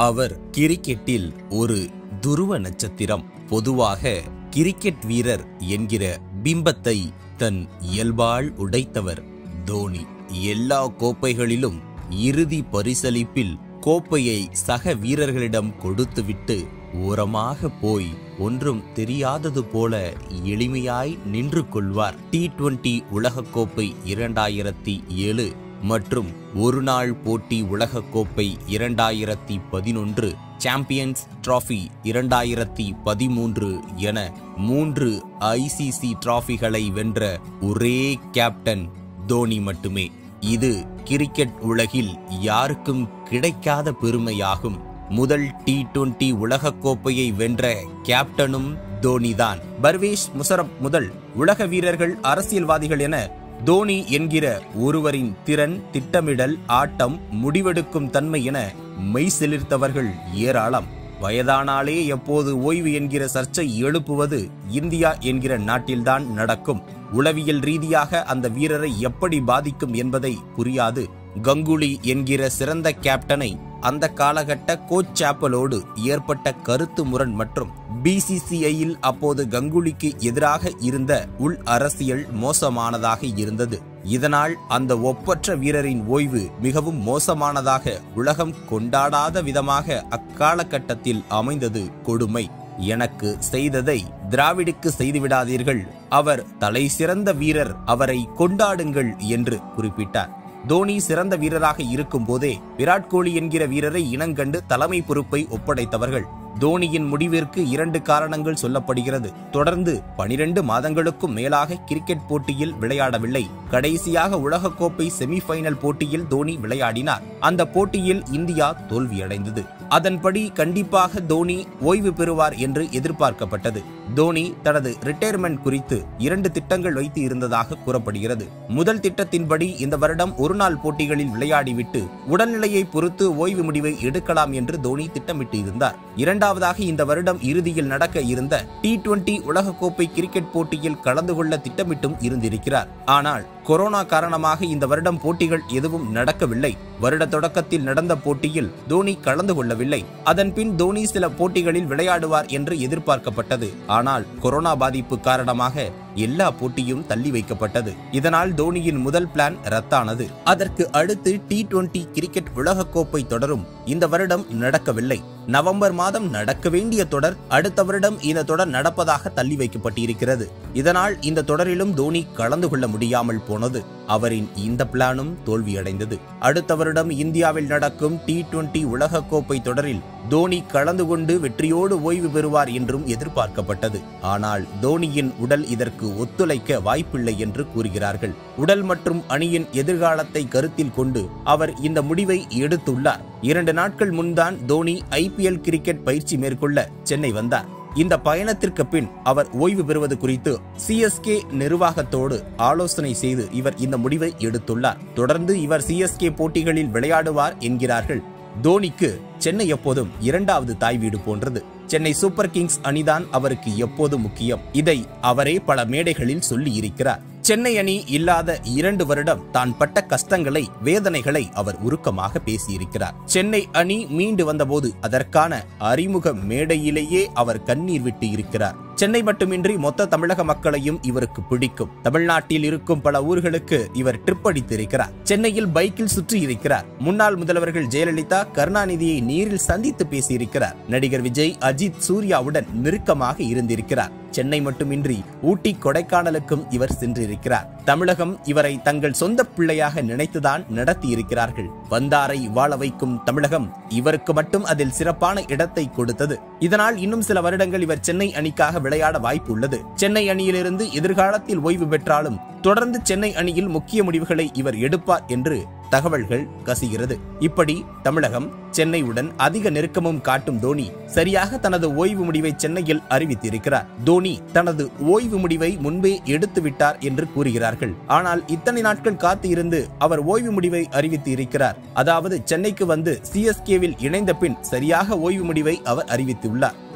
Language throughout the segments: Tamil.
அவர் கிரிக்கெட்டில் ஒரு துருவ நட்சத்திரம் பொதுவாக கிரிக்கெட் வீரர் என்கிற பிம்பத்தை தன் இயல்பால் உடைத்தவர் தோனி எல்லா கோப்பைகளிலும் இறுதி பரிசளிப்பில் கோப்பையை சக வீரர்களிடம் கொடுத்துவிட்டு ஓரமாக போய் ஒன்றும் தெரியாதது போல எளிமையாய் நின்று கொள்வார் டி டுவெண்டி உலகக்கோப்பை இரண்டாயிரத்தி ஏழு மற்றும் ஒருநாள் போட்டி உலகக்கோப்பை இரண்டாயிரத்தி பதினொன்று சாம்பியன்ஸ் டிராஃபி இரண்டாயிரத்தி பதிமூன்று என மூன்று ஐசிசி டிராஃபிகளை வென்ற ஒரே கேப்டன் தோனி மட்டுமே இது கிரிக்கெட் உலகில் யாருக்கும் கிடைக்காத பெருமையாகும் முதல் டி டுவெண்டி உலகக்கோப்பையை வென்ற கேப்டனும் தோனிதான் பர்வேஷ் முஷரப் முதல் உலக வீரர்கள் அரசியல்வாதிகள் என தோனி என்கிற ஒருவரின் திறன் திட்டமிடல் ஆட்டம் முடிவெடுக்கும் தன்மை என மெய் செலிர்த்தவர்கள் ஏராளம் வயதானாலே எப்போது ஓய்வு என்கிற சர்ச்சை எழுப்புவது இந்தியா என்கிற நாட்டில்தான் நடக்கும் உளவியல் ரீதியாக அந்த வீரரை எப்படி பாதிக்கும் என்பதை புரியாது கங்குலி என்கிற சிறந்த கேப்டனை அந்த காலகட்ட கோச் சாப்பலோடு ஏற்பட்ட கருத்து முரண் மற்றும் பிசிசிஐயில் அப்போது கங்குலிக்கு எதிராக இருந்த உள் அரசியல் மோசமானதாக இருந்தது இதனால் அந்த ஒப்பற்ற வீரரின் ஓய்வு மிகவும் மோசமானதாக உலகம் கொண்டாடாத விதமாக அக்காலகட்டத்தில் அமைந்தது கொடுமை எனக்கு செய்ததை திராவிடுக்கு செய்துவிடாதீர்கள் அவர் தலை சிறந்த வீரர் அவரை கொண்டாடுங்கள் என்று குறிப்பிட்டார் தோனி சிறந்த வீரராக இருக்கும் போதே விராட் கோலி என்கிற வீரரை இனங்கண்டு தலைமை பொறுப்பை ஒப்படைத்தவர்கள் தோனியின் முடிவிற்கு இரண்டு காரணங்கள் சொல்லப்படுகிறது தொடர்ந்து பனிரெண்டு மாதங்களுக்கும் மேலாக கிரிக்கெட் போட்டியில் விளையாடவில்லை கடைசியாக உலகக்கோப்பை செமிஃபைனல் போட்டியில் தோனி விளையாடினார் அந்த போட்டியில் இந்தியா தோல்வியடைந்தது அதன்படி கண்டிப்பாக தோனி ஓய்வு பெறுவார் என்று எதிர்பார்க்கப்பட்டது தோனி தனது ரிட்டையர்மெண்ட் குறித்து இரண்டு திட்டங்கள் வைத்து இருந்ததாக கூறப்படுகிறது முதல் திட்டத்தின்படி இந்த வருடம் ஒருநாள் போட்டிகளில் விளையாடிவிட்டு உடல்நிலையை பொறுத்து ஓய்வு முடிவை எடுக்கலாம் என்று தோனி திட்டமிட்டு இருந்தார் இரண்டாவதாக இந்த வருடம் இறுதியில் நடக்க இருந்த டி டுவெண்டி உலகக்கோப்பை கிரிக்கெட் போட்டியில் கலந்து கொள்ள திட்டமிட்டும் இருந்திருக்கிறார் ஆனால் கொரோனா காரணமாக இந்த வருடம் போட்டிகள் எதுவும் நடக்கவில்லை வருட தொடக்கத்தில் நடந்த போட்டியில் தோனி கலந்து கொள்ளவில்லை அதன் பின் தோனி சில போட்டிகளில் விளையாடுவார் என்று எதிர்பார்க்கப்பட்டது ஆனால் கொரோனா பாதிப்பு காரணமாக எல்லா போட்டியும் தள்ளி வைக்கப்பட்டது இதனால் தோனியின் முதல் பிளான் ரத்தானது அதற்கு அடுத்து டி டுவெண்டி கிரிக்கெட் உலகக்கோப்பை தொடரும் இந்த வருடம் நடக்கவில்லை நவம்பர் மாதம் நடக்க வேண்டிய தொடர் அடுத்த வருடம் இந்த தொடர் நடப்பதாக தள்ளி வைக்கப்பட்டிருக்கிறது இதனால் இந்த தொடரிலும் தோனி கலந்து கொள்ள முடியாமல் போனது அவரின் இந்த பிளானும் தோல்வியடைந்தது அடுத்த வருடம் இந்தியாவில் நடக்கும் டி டுவெண்டி உலகக்கோப்பை தொடரில் தோனி கலந்து கொண்டு வெற்றியோடு ஓய்வு பெறுவார் என்றும் எதிர்பார்க்கப்பட்டது ஆனால் தோனியின் உடல் இதற்கு ஒத்துழைக்க வாய்ப்பில்லை என்று கூறுகிறார்கள் உடல் மற்றும் அணியின் எதிர்காலத்தை கருத்தில் கொண்டு அவர் இந்த முடிவை எடுத்துள்ளார் இரண்டு நாட்கள் முன்தான் தோனி ஐபிஎல் கிரிக்கெட் பயிற்சி மேற்கொள்ள சென்னை வந்தார் இந்த பயணத்திற்கு பின் அவர் ஓய்வு பெறுவது குறித்து சிஎஸ்கே நிர்வாகத்தோடு ஆலோசனை செய்து இவர் இந்த முடிவை எடுத்துள்ளார் தொடர்ந்து இவர் சிஎஸ்கே போட்டிகளில் விளையாடுவார் என்கிறார்கள் தோனிக்கு சென்னை எப்போதும் இரண்டாவது தாய் வீடு போன்றது சென்னை சூப்பர் கிங்ஸ் அணிதான் அவருக்கு எப்போதும் முக்கியம் இதை அவரே பல மேடைகளில் சொல்லி இருக்கிறார் சென்னை அணி இல்லாத இரண்டு வருடம் தான் பட்ட கஷ்டங்களை வேதனைகளை அவர் உருக்கமாக பேசியிருக்கிறார் சென்னை அணி மீண்டு வந்தபோது அதற்கான அறிமுக மேடையிலேயே அவர் கண்ணீர் விட்டு இருக்கிறார் சென்னை மட்டுமின்றி மொத்த தமிழக மக்களையும் இவருக்கு பிடிக்கும் தமிழ்நாட்டில் இருக்கும் பல ஊர்களுக்கு இவர் ட்ரிப் அடித்திருக்கிறார் சென்னையில் பைக்கில் சுற்றி இருக்கிறார் முன்னாள் முதல்வர்கள் ஜெயலலிதா கருணாநிதியை நேரில் சந்தித்து பேசியிருக்கிறார் நடிகர் விஜய் அஜித் சூர்யாவுடன் நெருக்கமாக இருந்திருக்கிறார் சென்னை மட்டுமின்றி ஊட்டி கொடைக்கானலுக்கும் இவர் சென்றிருக்கிறார் தமிழகம் இவரை தங்கள் சொந்த பிள்ளையாக நினைத்துதான் நடத்தி இருக்கிறார்கள் வந்தாரை வாழ வைக்கும் தமிழகம் இவருக்கு மட்டும் அதில் சிறப்பான இடத்தை கொடுத்தது இதனால் இன்னும் சில வருடங்கள் இவர் சென்னை அணிக்காக விளையாட வாய்ப்பு உள்ளது சென்னை அணியிலிருந்து எதிர்காலத்தில் ஓய்வு பெற்றாலும் தொடர்ந்து சென்னை அணியில் முக்கிய முடிவுகளை இவர் எடுப்பார் என்று தகவல்கள் கசிகிறது இப்படி தமிழகம் சென்னையுடன் அதிக நெருக்கமும் காட்டும் தோனி சரியாக தனது ஓய்வு முடிவை சென்னையில் அறிவித்திருக்கிறார் தோனி தனது ஓய்வு முடிவை முன்பே எடுத்து விட்டார் என்று கூறுகிறார்கள் ஆனால் இத்தனை நாட்கள் காத்து இருந்து அவர் ஓய்வு முடிவை அறிவித்து இருக்கிறார் அதாவது சென்னைக்கு வந்து சிஎஸ்கேவில் இணைந்த பின் சரியாக ஓய்வு முடிவை அவர் அறிவித்துள்ளார்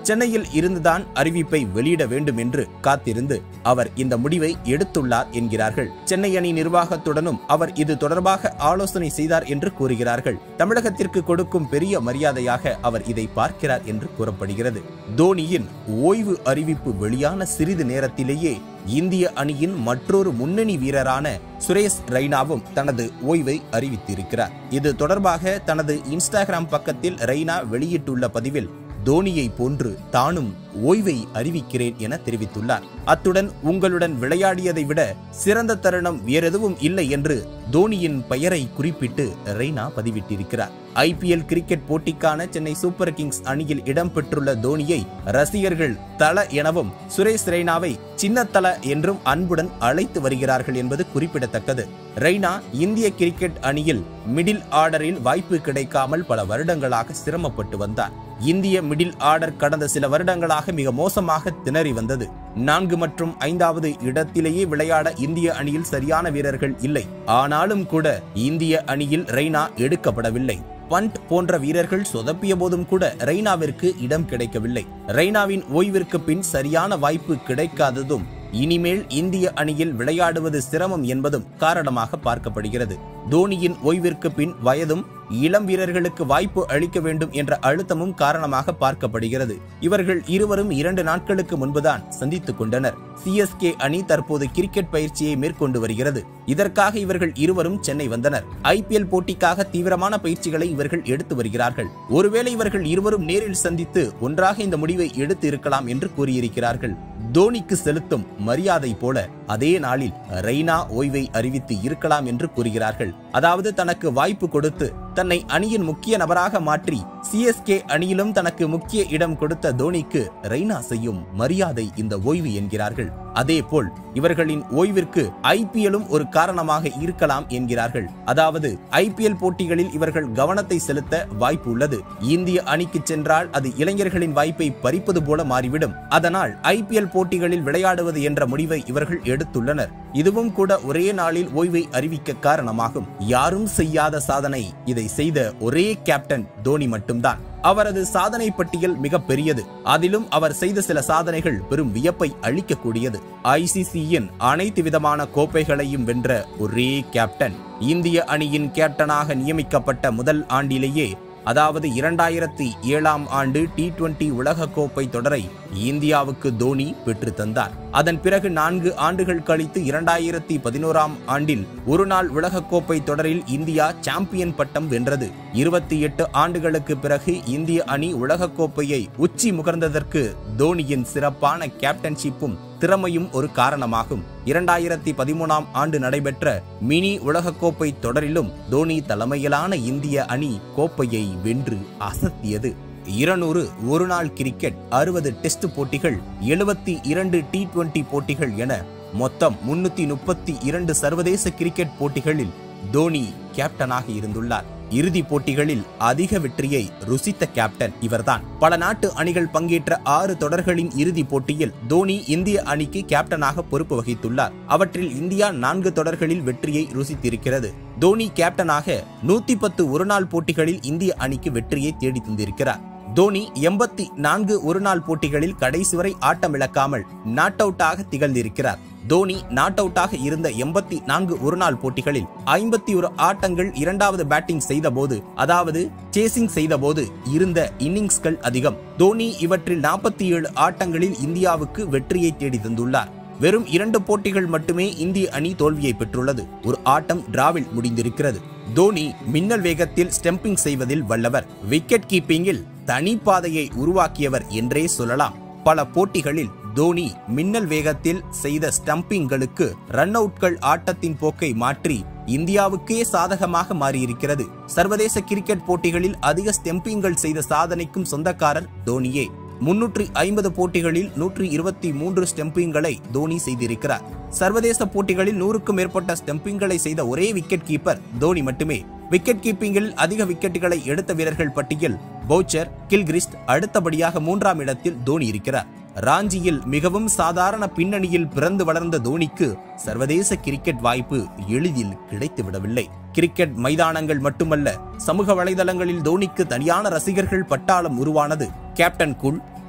சென்னையில் இருந்துதான் அறிவிப்பை வெளியிட வேண்டும் என்று காத்திருந்து அவர் இந்த முடிவை எடுத்துள்ளார் என்கிறார்கள் சென்னை அணி நிர்வாகத்துடனும் அவர் இது தொடர்பாக ஆலோசனை செய்தார் என்று கூறுகிறார்கள் தமிழகத்திற்கு கொடுக்கும் பெரிய மரியாதையாக அவர் இதை பார்க்கிறார் என்று கூறப்படுகிறது தோனியின் ஓய்வு அறிவிப்பு வெளியான சிறிது நேரத்திலேயே இந்திய அணியின் மற்றொரு முன்னணி வீரரான சுரேஷ் ரெய்னாவும் தனது ஓய்வை அறிவித்திருக்கிறார் இது தொடர்பாக தனது இன்ஸ்டாகிராம் பக்கத்தில் ரெய்னா வெளியிட்டுள்ள பதிவில் தோனியை போன்று தானும் ஓய்வை அறிவிக்கிறேன் என தெரிவித்துள்ளார் அத்துடன் உங்களுடன் விளையாடியதை விட சிறந்த தருணம் வேறெதுவும் இல்லை என்று தோனியின் பெயரை குறிப்பிட்டு ரெய்னா பதிவிட்டிருக்கிறார் ஐபிஎல் கிரிக்கெட் போட்டிக்கான சென்னை சூப்பர் கிங்ஸ் அணியில் இடம்பெற்றுள்ள தோனியை ரசிகர்கள் தல எனவும் சுரேஷ் ரெய்னாவை சின்ன தல என்றும் அன்புடன் அழைத்து வருகிறார்கள் என்பது குறிப்பிடத்தக்கது ரெய்னா இந்திய கிரிக்கெட் அணியில் மிடில் ஆர்டரில் வாய்ப்பு கிடைக்காமல் பல வருடங்களாக சிரமப்பட்டு வந்தார் இந்திய மிடில் ஆர்டர் கடந்த சில வருடங்களாக மிக மோசமாக திணறி வந்தது நான்கு மற்றும் ஐந்தாவது இடத்திலேயே விளையாட இந்திய அணியில் சரியான வீரர்கள் இல்லை ஆனாலும் கூட இந்திய அணியில் ரெய்னா எடுக்கப்படவில்லை பண்ட் போன்ற வீரர்கள் சொதப்பிய போதும் கூட ரெய்னாவிற்கு இடம் கிடைக்கவில்லை ரெய்னாவின் ஓய்விற்கு பின் சரியான வாய்ப்பு கிடைக்காததும் இனிமேல் இந்திய அணியில் விளையாடுவது சிரமம் என்பதும் காரணமாக பார்க்கப்படுகிறது தோனியின் ஓய்விற்கு பின் வயதும் இளம் வீரர்களுக்கு வாய்ப்பு அளிக்க வேண்டும் என்ற அழுத்தமும் காரணமாக பார்க்கப்படுகிறது இவர்கள் இருவரும் இரண்டு நாட்களுக்கு முன்புதான் சந்தித்துக் கொண்டனர் சிஎஸ்கே அணி தற்போது கிரிக்கெட் பயிற்சியை மேற்கொண்டு வருகிறது இதற்காக இவர்கள் இருவரும் சென்னை வந்தனர் ஐபிஎல் போட்டிக்காக தீவிரமான பயிற்சிகளை இவர்கள் எடுத்து வருகிறார்கள் ஒருவேளை இவர்கள் இருவரும் நேரில் சந்தித்து ஒன்றாக இந்த முடிவை எடுத்து இருக்கலாம் என்று கூறியிருக்கிறார்கள் தோனிக்கு செலுத்தும் மரியாதை போல அதே நாளில் ரெய்னா ஓய்வை அறிவித்து இருக்கலாம் என்று கூறுகிறார்கள் அதாவது தனக்கு வாய்ப்பு கொடுத்து தன்னை அணியின் முக்கிய நபராக மாற்றி சிஎஸ்கே அணியிலும் தனக்கு முக்கிய இடம் கொடுத்த தோனிக்கு ரெய்னா செய்யும் மரியாதை இந்த ஓய்வு என்கிறார்கள் அதேபோல் இவர்களின் ஓய்விற்கு ஐபிஎல்லும் ஒரு காரணமாக இருக்கலாம் என்கிறார்கள் அதாவது ஐபிஎல் போட்டிகளில் இவர்கள் கவனத்தை செலுத்த வாய்ப்பு உள்ளது இந்திய அணிக்கு சென்றால் அது இளைஞர்களின் வாய்ப்பை பறிப்பது போல மாறிவிடும் அதனால் ஐபிஎல் போட்டிகளில் விளையாடுவது என்ற முடிவை இவர்கள் எடுத்துள்ளனர் இதுவும் கூட ஒரே நாளில் ஓய்வை அறிவிக்க காரணமாகும் யாரும் செய்யாத சாதனை இதை செய்த ஒரே கேப்டன் தோனி மட்டும்தான் அவரது சாதனை பட்டியல் மிக பெரியது அதிலும் அவர் செய்த சில சாதனைகள் பெரும் வியப்பை அளிக்கக்கூடியது ஐசிசியின் அனைத்து விதமான கோப்பைகளையும் வென்ற ஒரே கேப்டன் இந்திய அணியின் கேப்டனாக நியமிக்கப்பட்ட முதல் ஆண்டிலேயே அதாவது இரண்டாயிரத்தி ஏழாம் ஆண்டு டி டுவெண்டி உலகக்கோப்பை தொடரை இந்தியாவுக்கு தோனி பெற்று தந்தார் அதன் பிறகு நான்கு ஆண்டுகள் கழித்து இரண்டாயிரத்தி பதினோராம் ஆண்டில் ஒருநாள் உலகக்கோப்பை தொடரில் இந்தியா சாம்பியன் பட்டம் வென்றது இருபத்தி எட்டு ஆண்டுகளுக்கு பிறகு இந்திய அணி உலகக்கோப்பையை உச்சி முகர்ந்ததற்கு தோனியின் சிறப்பான கேப்டன்ஷிப்பும் திறமையும் ஒரு காரணமாகும் இரண்டாயிரத்தி பதிமூணாம் ஆண்டு நடைபெற்ற மினி உலகக்கோப்பை தொடரிலும் தோனி தலைமையிலான இந்திய அணி கோப்பையை வென்று அசத்தியது இருநூறு ஒருநாள் கிரிக்கெட் அறுபது டெஸ்ட் போட்டிகள் எழுபத்தி இரண்டு டி டுவெண்டி போட்டிகள் என மொத்தம் முன்னூத்தி முப்பத்தி இரண்டு சர்வதேச கிரிக்கெட் போட்டிகளில் தோனி கேப்டனாக இருந்துள்ளார் இறுதிப் போட்டிகளில் அதிக வெற்றியை ருசித்த கேப்டன் இவர்தான் பல நாட்டு அணிகள் பங்கேற்ற ஆறு தொடர்களின் இறுதிப் போட்டியில் தோனி இந்திய அணிக்கு கேப்டனாக பொறுப்பு வகித்துள்ளார் அவற்றில் இந்தியா நான்கு தொடர்களில் வெற்றியை ருசித்திருக்கிறது தோனி கேப்டனாக நூத்தி பத்து ஒருநாள் போட்டிகளில் இந்திய அணிக்கு வெற்றியை தேடி தந்திருக்கிறார் தோனி எண்பத்தி நான்கு ஒருநாள் போட்டிகளில் கடைசி வரை ஆட்டமிழக்காமல் நாட் அவுட்டாக திகழ்ந்திருக்கிறார் தோனி நாட் அவுட்டாக இருந்த எண்பத்தி நான்கு ஒருநாள் போட்டிகளில் ஐம்பத்தி ஒரு ஆட்டங்கள் இரண்டாவது பேட்டிங் செய்தபோது அதாவது சேசிங் செய்தபோது இருந்த இன்னிங்ஸ்கள் அதிகம் தோனி இவற்றில் நாற்பத்தி ஏழு ஆட்டங்களில் இந்தியாவுக்கு வெற்றியை தேடி தந்துள்ளார் வெறும் இரண்டு போட்டிகள் மட்டுமே இந்திய அணி தோல்வியை பெற்றுள்ளது ஒரு ஆட்டம் டிராவில் முடிந்திருக்கிறது தோனி மின்னல் வேகத்தில் ஸ்டெம்பிங் செய்வதில் வல்லவர் விக்கெட் கீப்பிங்கில் தனி பாதையை உருவாக்கியவர் என்றே சொல்லலாம் பல போட்டிகளில் தோனி மின்னல் வேகத்தில் செய்த ஸ்டம்பிங்களுக்கு ரன் அவுட்கள் ஆட்டத்தின் போக்கை மாற்றி இந்தியாவுக்கே சாதகமாக மாறியிருக்கிறது சர்வதேச கிரிக்கெட் போட்டிகளில் அதிக ஸ்டெம்பிங்கள் செய்த சாதனைக்கும் சொந்தக்காரர் தோனியே முன்னூற்றி ஐம்பது போட்டிகளில் நூற்றி இருபத்தி மூன்று ஸ்டெம்பிங்களை தோனி செய்திருக்கிறார் சர்வதேச போட்டிகளில் நூறுக்கும் மேற்பட்ட ஸ்டெம்பிங்களை செய்த ஒரே விக்கெட் கீப்பர் தோனி மட்டுமே விக்கெட் கீப்பிங்கில் அதிக விக்கெட்டுகளை எடுத்த வீரர்கள் பட்டியல் பவுச்சர் கில்கிரிஸ்ட் அடுத்தபடியாக மூன்றாம் இடத்தில் தோனி இருக்கிறார் ராஞ்சியில் மிகவும் சாதாரண பின்னணியில் பிறந்து வளர்ந்த தோனிக்கு சர்வதேச கிரிக்கெட் வாய்ப்பு எளிதில் கிடைத்துவிடவில்லை கிரிக்கெட் மைதானங்கள் மட்டுமல்ல சமூக வலைதளங்களில் தோனிக்கு தனியான ரசிகர்கள் பட்டாளம் உருவானது கேப்டன் கூல்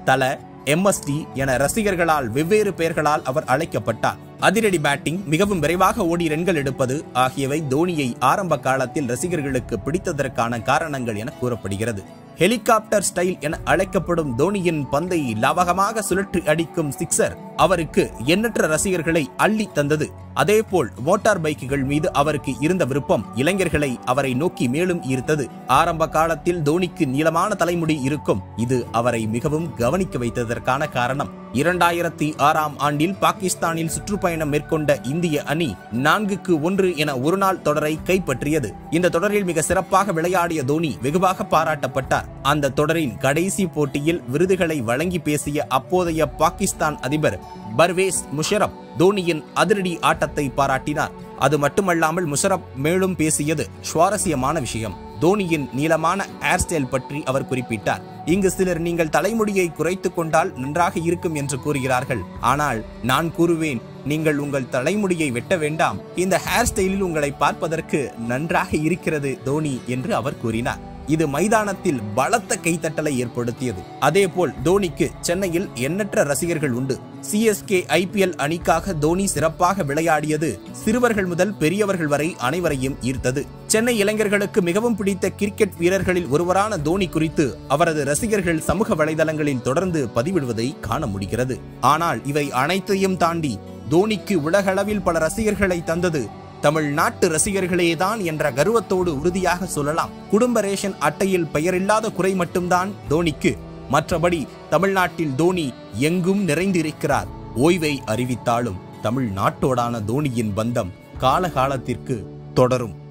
தல எம்எஸ்டி என ரசிகர்களால் வெவ்வேறு பெயர்களால் அவர் அழைக்கப்பட்டார் அதிரடி பேட்டிங் மிகவும் விரைவாக ஓடி ரன்கள் எடுப்பது ஆகியவை தோனியை ஆரம்ப காலத்தில் ரசிகர்களுக்கு பிடித்ததற்கான காரணங்கள் என கூறப்படுகிறது ஹெலிகாப்டர் ஸ்டைல் என அழைக்கப்படும் தோனியின் பந்தை லாவகமாக சுழற்றி அடிக்கும் சிக்ஸர் அவருக்கு எண்ணற்ற ரசிகர்களை அள்ளி தந்தது அதேபோல் மோட்டார் பைக்குகள் மீது அவருக்கு இருந்த விருப்பம் இளைஞர்களை அவரை நோக்கி மேலும் ஈர்த்தது ஆரம்ப காலத்தில் தோனிக்கு நீளமான தலைமுடி இருக்கும் இது அவரை மிகவும் கவனிக்க வைத்ததற்கான காரணம் இரண்டாயிரத்தி ஆறாம் ஆண்டில் பாகிஸ்தானில் சுற்றுப்பயணம் மேற்கொண்ட இந்திய அணி நான்குக்கு ஒன்று என ஒருநாள் தொடரை கைப்பற்றியது இந்த தொடரில் மிக சிறப்பாக விளையாடிய தோனி வெகுவாக பாராட்டப்பட்டார் அந்த தொடரின் கடைசி போட்டியில் விருதுகளை வழங்கி பேசிய அப்போதைய பாகிஸ்தான் அதிபர் பர்வேஸ் முஷரப் தோனியின் அதிரடி ஆட்டத்தை பாராட்டினார் அது மட்டுமல்லாமல் முஷரப் மேலும் பேசியது சுவாரஸ்யமான விஷயம் தோனியின் நீளமான ஹேர் ஸ்டைல் பற்றி அவர் குறிப்பிட்டார் இங்கு சிலர் நீங்கள் தலைமுடியை குறைத்துக் கொண்டால் நன்றாக இருக்கும் என்று கூறுகிறார்கள் ஆனால் நான் கூறுவேன் நீங்கள் உங்கள் தலைமுடியை வெட்ட வேண்டாம் இந்த ஹேர் ஸ்டைலில் உங்களை பார்ப்பதற்கு நன்றாக இருக்கிறது தோனி என்று அவர் கூறினார் இது மைதானத்தில் பலத்த கைத்தட்டலை ஏற்படுத்தியது அதேபோல் தோனிக்கு சென்னையில் எண்ணற்ற ரசிகர்கள் உண்டு சிஎஸ்கே ஐபிஎல் அணிக்காக தோனி சிறப்பாக விளையாடியது சிறுவர்கள் முதல் பெரியவர்கள் வரை அனைவரையும் ஈர்த்தது சென்னை இளைஞர்களுக்கு மிகவும் பிடித்த கிரிக்கெட் வீரர்களில் ஒருவரான தோனி குறித்து அவரது ரசிகர்கள் சமூக வலைதளங்களில் தொடர்ந்து பதிவிடுவதை காண முடிகிறது ஆனால் இவை அனைத்தையும் தாண்டி தோனிக்கு உலகளவில் பல ரசிகர்களை தந்தது தமிழ்நாட்டு ரசிகர்களேதான் என்ற கர்வத்தோடு உறுதியாக சொல்லலாம் குடும்ப ரேஷன் அட்டையில் பெயரில்லாத குறை மட்டும்தான் தோனிக்கு மற்றபடி தமிழ்நாட்டில் தோனி எங்கும் நிறைந்திருக்கிறார் ஓய்வை அறிவித்தாலும் தமிழ்நாட்டோடான தோனியின் பந்தம் காலகாலத்திற்கு தொடரும்